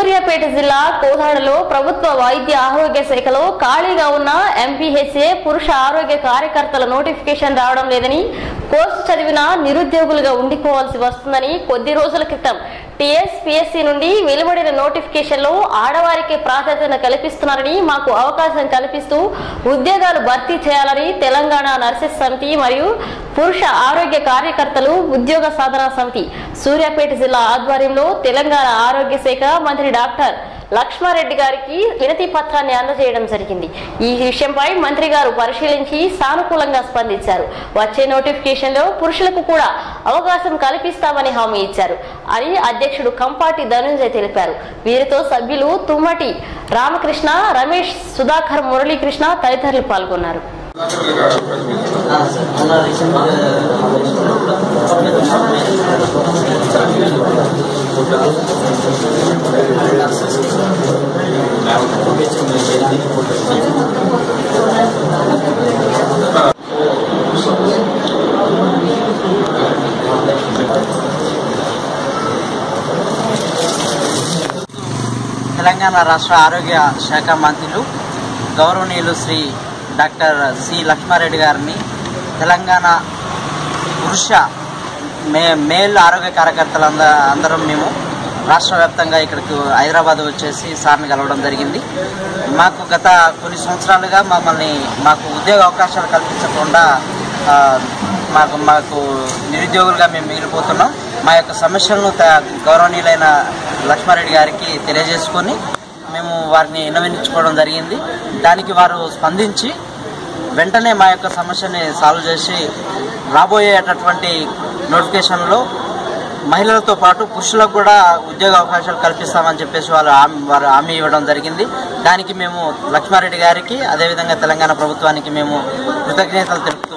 సూర్యాపేట జిల్లా కోదాడలో ప్రభుత్వ వైద్య ఆరోగ్య శాఖలో ఖాళీగా ఉన్న ఎంపీహెచ్ఏ పురుష ఆరోగ్య కార్యకర్తల నోటిఫికేషన్ రావడం లేదని కోర్సు చదివిన నిరుద్యోగులుగా ఉండిపోవాల్సి వస్తుందని కొద్ది రోజుల క్రితం టీఎస్పీఎస్సీ నుండి వెలువడిన నోటిఫికేషన్లో ఆడవారికి ప్రాధాన్యత కల్పిస్తున్నారని మాకు అవకాశం కల్పిస్తూ ఉద్యోగాలు భర్తీ చేయాలని తెలంగాణ నర్సెస్ సమితి మరియు పురుష ఆరోగ్య కార్యకర్తలు ఉద్యోగ సాధన సమితి సూర్యాపేట జిల్లా ఆధ్వర్యంలో తెలంగాణ ఆరోగ్య శాఖ మంత్రి డాక్టర్ లక్ష్మారెడ్డి గారికి వినతి పత్రాన్ని అందజేయడం జరిగింది ఈ విషయంపై మంత్రి గారు పరిశీలించి సానుకూలంగా స్పందించారు వచ్చే నోటిఫికేషన్ లో పురుషులకు కూడా అవకాశం కల్పిస్తామని హామీ ఇచ్చారు అని అధ్యక్షుడు కంపాటి ధనుంజయ్ తెలిపారు వీరితో సభ్యులు తుమ్మటి రామకృష్ణ రమేష్ సుధాకర్ మురళీకృష్ణ తదితరులు పాల్గొన్నారు తెలంగాణ రాష్ట్ర ఆరోగ్య శాఖ మంత్రులు గౌరవనీయులు శ్రీ డాక్టర్ సి లక్ష్మారెడ్డి గారిని తెలంగాణ పురుష మే మేల్ ఆరోగ్య కార్యకర్తలు అంద అందరం మేము రాష్ట్ర వ్యాప్తంగా ఇక్కడికి హైదరాబాద్ వచ్చేసి సార్ని కలవడం జరిగింది మాకు గత కొన్ని సంవత్సరాలుగా మమ్మల్ని మాకు ఉద్యోగ అవకాశాలు కల్పించకుండా ఆ, మాకు మాకు నిరుద్యోగులుగా మేము మిగిలిపోతున్నాం మా యొక్క సమస్యలను త- గౌరవనీయులైన లక్ష్మారెడ్డి గారికి తెలియజేసుకొని మేము వారిని విన్నవించుకోవడం జరిగింది దానికి వారు స్పందించి వెంటనే మా యొక్క సమస్యని సాల్వ్ చేసి రాబోయేటటువంటి నోటిఫికేషన్లో మహిళలతో పాటు పురుషులకు కూడా ఉద్యోగ అవకాశాలు కల్పిస్తామని చెప్పేసి వాళ్ళు హామీ వారు హామీ ఇవ్వడం జరిగింది దానికి మేము లక్ష్మారెడ్డి గారికి అదేవిధంగా తెలంగాణ ప్రభుత్వానికి మేము కృతజ్ఞతలు తెలుపుతూ